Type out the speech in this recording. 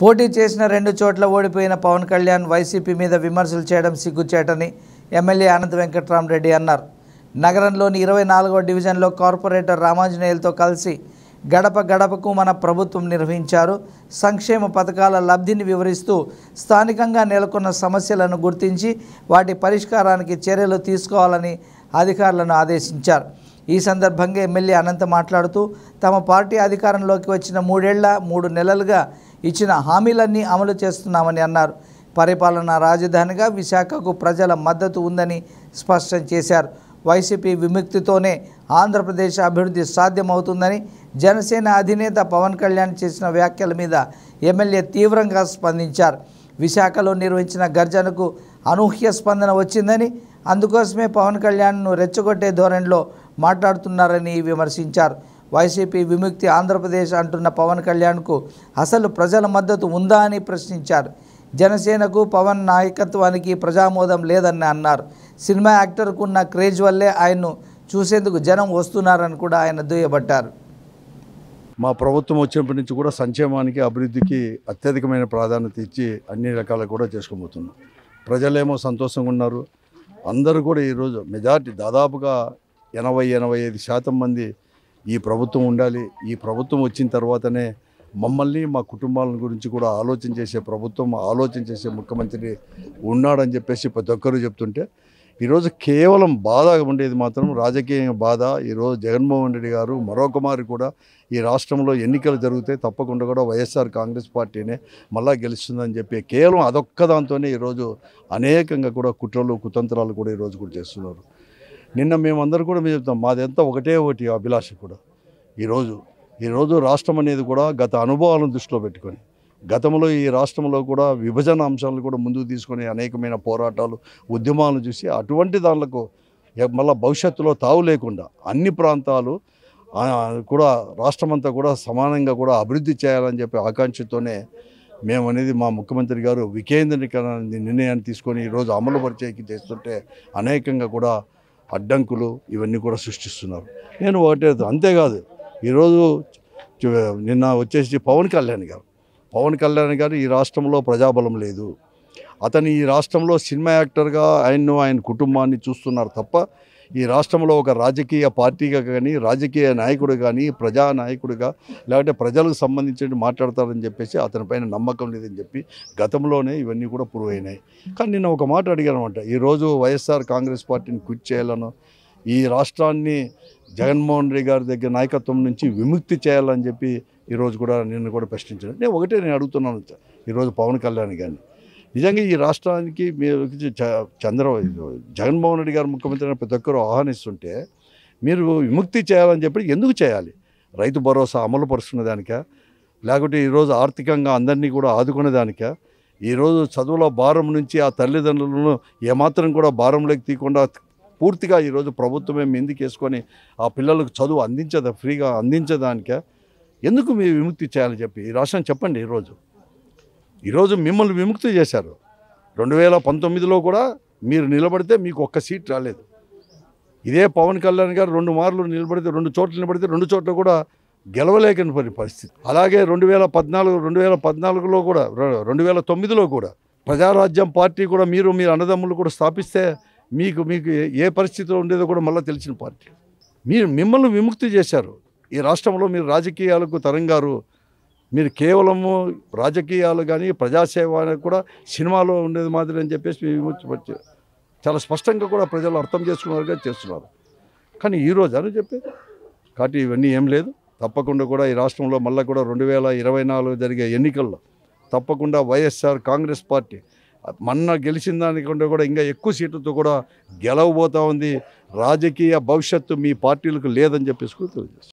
పోటీ చేసిన రెండు చోట్ల ఓడిపోయిన పవన్ కళ్యాణ్ వైసీపీ మీద విమర్శలు చేయడం సిగ్గుచేటని ఎమ్మెల్యే అనంత వెంకట్రామరెడ్డి అన్నారు నగరంలోని ఇరవై నాలుగో డివిజన్లో కార్పొరేటర్ రామాంజనేయులతో కలిసి గడప గడపకు మన ప్రభుత్వం నిర్వహించారు సంక్షేమ పథకాల లబ్ధిని వివరిస్తూ స్థానికంగా నెలకొన్న సమస్యలను గుర్తించి వాటి పరిష్కారానికి చర్యలు తీసుకోవాలని అధికారులను ఆదేశించారు ఈ సందర్భంగా ఎమ్మెల్యే అనంత మాట్లాడుతూ తమ పార్టీ అధికారంలోకి వచ్చిన మూడేళ్ల మూడు నెలలుగా ఇచ్చిన హామీలన్నీ అమలు చేస్తున్నామని అన్నారు పరిపాలనా రాజధానిగా విశాఖకు ప్రజల మద్దతు ఉందని స్పష్టం చేశారు వైసీపీ విముక్తితోనే ఆంధ్రప్రదేశ్ అభివృద్ధి సాధ్యమవుతుందని జనసేన అధినేత పవన్ కళ్యాణ్ చేసిన వ్యాఖ్యల మీద ఎమ్మెల్యే తీవ్రంగా స్పందించారు విశాఖలో నిర్వహించిన గర్జనకు అనూహ్య స్పందన వచ్చిందని అందుకోసమే పవన్ కళ్యాణ్ను రెచ్చగొట్టే ధోరణిలో మాట్లాడుతున్నారని విమర్శించారు వైసీపీ విముక్తి ఆంధ్రప్రదేశ్ అంటున్న పవన్ కళ్యాణ్కు అసలు ప్రజల మద్దతు ఉందా అని ప్రశ్నించారు జనసేనకు పవన్ నాయకత్వానికి ప్రజామోదం లేదని అన్నారు సినిమా యాక్టర్కు ఉన్న క్రేజ్ వల్లే ఆయన్ను చూసేందుకు జనం వస్తున్నారని కూడా ఆయన దుయ్యబట్టారు మా ప్రభుత్వం వచ్చినప్పటి నుంచి కూడా సంక్షేమానికి అభివృద్ధికి అత్యధికమైన ప్రాధాన్యత ఇచ్చి అన్ని రకాలు కూడా చేసుకోబోతున్నాం ప్రజలేమో సంతోషంగా ఉన్నారు అందరూ కూడా ఈరోజు మెజార్టీ దాదాపుగా ఎనభై ఎనభై ఐదు శాతం మంది ఈ ప్రభుత్వం ఉండాలి ఈ ప్రభుత్వం వచ్చిన తర్వాతనే మమ్మల్ని మా కుటుంబాల గురించి కూడా ఆలోచన చేసే ప్రభుత్వం ఆలోచన చేసే ముఖ్యమంత్రి ఉన్నాడని చెప్పేసి ప్రతి ఒక్కరూ చెప్తుంటే ఈరోజు కేవలం బాధ ఉండేది మాత్రం రాజకీయ బాధ ఈరోజు జగన్మోహన్ రెడ్డి గారు మరొక మారి కూడా ఈ రాష్ట్రంలో ఎన్నికలు జరిగితే తప్పకుండా కూడా వైఎస్ఆర్ కాంగ్రెస్ పార్టీనే మళ్ళా గెలుస్తుందని చెప్పి కేవలం అదొక్క దాంతోనే ఈరోజు అనేకంగా కూడా కుట్రలు కుతంత్రాలు కూడా ఈరోజు కూడా చేస్తున్నారు నిన్న మేమందరూ కూడా మేము చెప్తాం మాదంతా ఒకటే ఒకటి అభిలాష కూడా ఈరోజు ఈరోజు రాష్ట్రం అనేది కూడా గత అనుభవాలను దృష్టిలో పెట్టుకొని గతంలో ఈ రాష్ట్రంలో కూడా విభజన అంశాలను కూడా ముందుకు తీసుకొని అనేకమైన పోరాటాలు ఉద్యమాలను చూసి అటువంటి దానిలకు ఎ- మళ్ళా భవిష్యత్తులో తావు లేకుండా అన్ని ప్రాంతాలు ఆ, కూడా రాష్ట్రమంతా కూడా సమానంగా కూడా అభివృద్ధి చేయాలని చెప్పి ఆకాంక్షతోనే మేము అనేది మా ముఖ్యమంత్రి గారు వికేంద్రీకరణ నిర్ణయాన్ని తీసుకొని ఈరోజు అమలు పరిచయకి చేస్తుంటే అనేకంగా కూడా అడ్డంకులు ఇవన్నీ కూడా సృష్టిస్తున్నారు నేను ఒకటే అంతేకాదు ఈరోజు చు- నిన్న వచ్చేసి పవన్ కళ్యాణ్ గారు పవన్ కళ్యాణ్ గారు ఈ రాష్ట్రంలో ప్రజాబలం లేదు అతను ఈ రాష్ట్రంలో సినిమా యాక్టర్గా ఆయన్ను ఆయన కుటుంబాన్ని చూస్తున్నారు తప్ప ఈ రాష్ట్రంలో ఒక రాజకీయ పార్టీగా కానీ రాజకీయ నాయకుడు కానీ ప్రజా నాయకుడిగా లేకపోతే ప్రజలకు సంబంధించి మాట్లాడతారని చెప్పేసి అతని పైన నమ్మకం లేదని చెప్పి గతంలోనే ఇవన్నీ కూడా ప్రూవ్ అయినాయి కానీ నిన్న ఒక మాట అడిగాను అనమాట ఈరోజు వైఎస్ఆర్ కాంగ్రెస్ పార్టీని క్విట్ చేయాలను ఈ రాష్ట్రాన్ని జగన్మోహన్ రెడ్డి గారి దగ్గర నాయకత్వం నుంచి విముక్తి చేయాలని చెప్పి ఈరోజు కూడా నిన్ను కూడా ప్రశ్నించాను నేను ఒకటే నేను అడుగుతున్నాను ఈరోజు పవన్ కళ్యాణ్ గారిని నిజంగా ఈ రాష్ట్రానికి మీరు చ- చంద్ర జగన్మోహన్ రెడ్డి గారు ముఖ్యమంత్రి అని ప్రతి ఒక్కరు ఆహ్వానిస్తుంటే మీరు విముక్తి చేయాలని చెప్పి ఎందుకు చేయాలి రైతు భరోసా అమలు పరుస్తున్న దానిక లేకుంటే ఈరోజు ఆర్థికంగా అందరినీ కూడా ఆదుకునే దానిక ఈరోజు చదువుల భారం నుంచి ఆ తల్లిదండ్రులను ఏమాత్రం కూడా భారంలోకి తీయకుండా పూర్తిగా ఈరోజు ప్రభుత్వమే ముందుకేసుకొని ఆ పిల్లలకు చదువు అందించదా ఫ్రీగా అందించదానిక ఎందుకు మీరు విముక్తి చేయాలని చెప్పి ఈ రాష్ట్రం చెప్పండి ఈరోజు ఈరోజు మిమ్మల్ని విముక్తి చేశారు రెండు వేల పంతొమ్మిదిలో కూడా మీరు నిలబడితే మీకు ఒక్క సీట్ రాలేదు ఇదే పవన్ కళ్యాణ్ గారు రెండు మార్లు నిలబడితే రెండు చోట్ల నిలబడితే రెండు చోట్ల కూడా గెలవలేకని పరి- పరిస్థితి అలాగే రెండు వేల పద్నాలుగు రెండు వేల పద్నాలుగులో కూడా రె- రెండు వేల తొమ్మిదిలో కూడా ప్రజారాజ్యం పార్టీ కూడా మీరు మీ అన్నదమ్ములు కూడా స్థాపిస్తే మీకు మీకు ఏ- ఏ పరిస్థితిలో ఉండేదో కూడా మళ్ళీ తెలిసిన పార్టీ మీరు మిమ్మల్ని విముక్తి చేశారు ఈ రాష్ట్రంలో మీరు రాజకీయాలకు తరంగారు మీరు కేవలము రాజకీయాలు కానీ ప్రజాసేవ అనేది కూడా సినిమాలో ఉండేది మాదిరి అని చెప్పేసి మీరు విముక్తి పరిచే చాలా స్పష్టంగా కూడా ప్రజలు అర్థం చేసుకున్నారుగా చేస్తున్నారు కానీ ఈరోజు అని చెప్పి కాబట్టి ఇవన్నీ ఏం లేదు తప్పకుండా కూడా ఈ రాష్ట్రంలో మళ్ళీ కూడా రెండు వేల ఇరవై నాలుగు జరిగే ఎన్నికల్లో తప్పకుండా వైఎస్ఆర్ కాంగ్రెస్ పార్టీ మొన్న గెలిచిన దానికంటే కూడా ఇంకా ఎక్కువ సీట్లతో కూడా గెలవబోతా ఉంది రాజకీయ భవిష్యత్తు మీ పార్టీలకు లేదని చెప్పేసి కూడా తెలియజేస్తాను